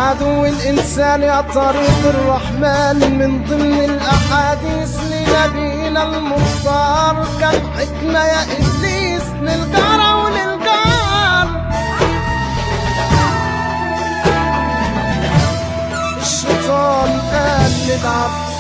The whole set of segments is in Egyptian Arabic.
عدو الإنسان يا طريق الرحمن من ضمن الأحاديث لنبينا المختار كم حكمة يا إبليس للجارة وللجار الشيطان قال للعبد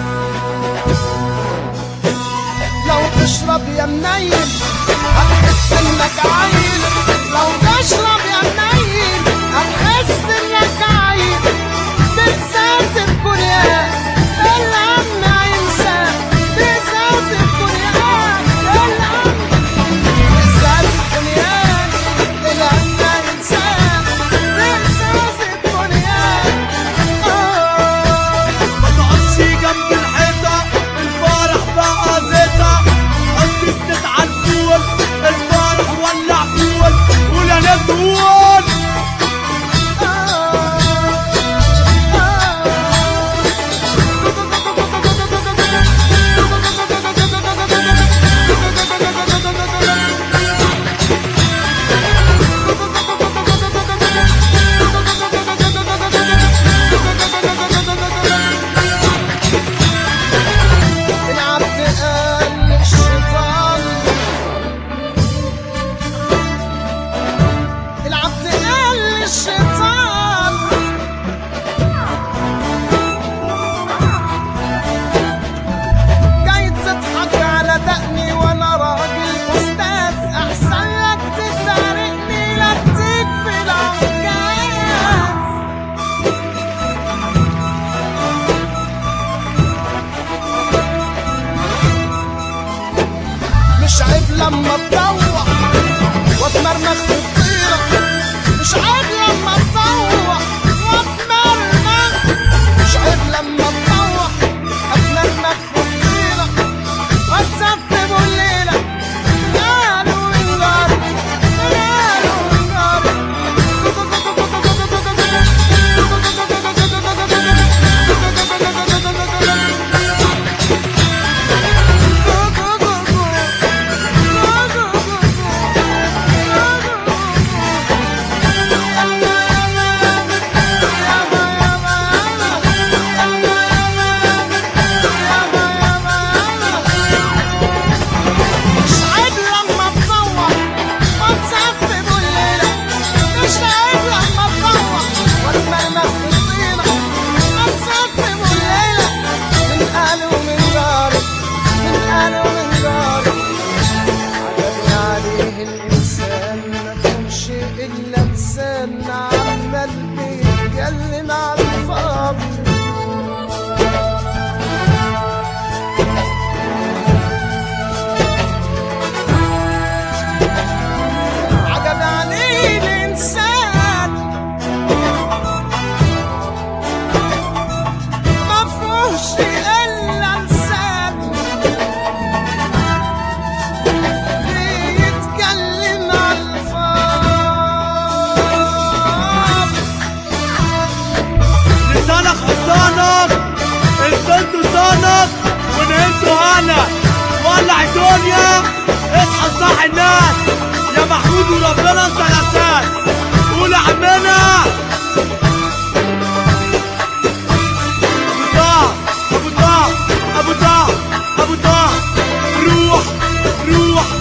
لو تشرب يا منيل هتحس انك عيل لو تشرب يا منيل هتحس انك عيل بإحساس الكريان الهم هينسى بإحساس الكريان الهم بإحساس الكريان الهم هينسى بإحساس الكريان آه ما تقعدش جنب الحيطة الفرح بقى زيطة حط الست على الفول الفرح ولع فول قول يا ناس قول العبد قال للشيطان العبد قال للشيطان جاي تضحك على دقني وانا راجل استاذ احسن لك تفارقني لا تكفي العكاز مش عيب لما تطوح واتمرمخ في الطيرة مش عيب لما تطوح واتمرمخ مش عيب لما تطوح اتمرمخ في الطيرة واتسفب الليلة قالوا النار قالوا النار مش عيب لما تطوح وتسفب الليلة مش عيب لما تطوح وتمرمخ في الطينة وتسفب الليلة من قال ومن دار من قال ومن دار عجبني عليه الإنسان ما فهمش إلا لسان عمال بيتكلم على الفاضي عجب عليه الإنسان ما فيهوش إلا لسان بيتكلم على الفاضي لسانك حصانك انت لسانك ونهمته انا ولع الدنيا اصحى صح الناس يا محمود وربنا انت الاساس قول يا عمنا ابو طه ابو طه ابو طه ابو طه روح روح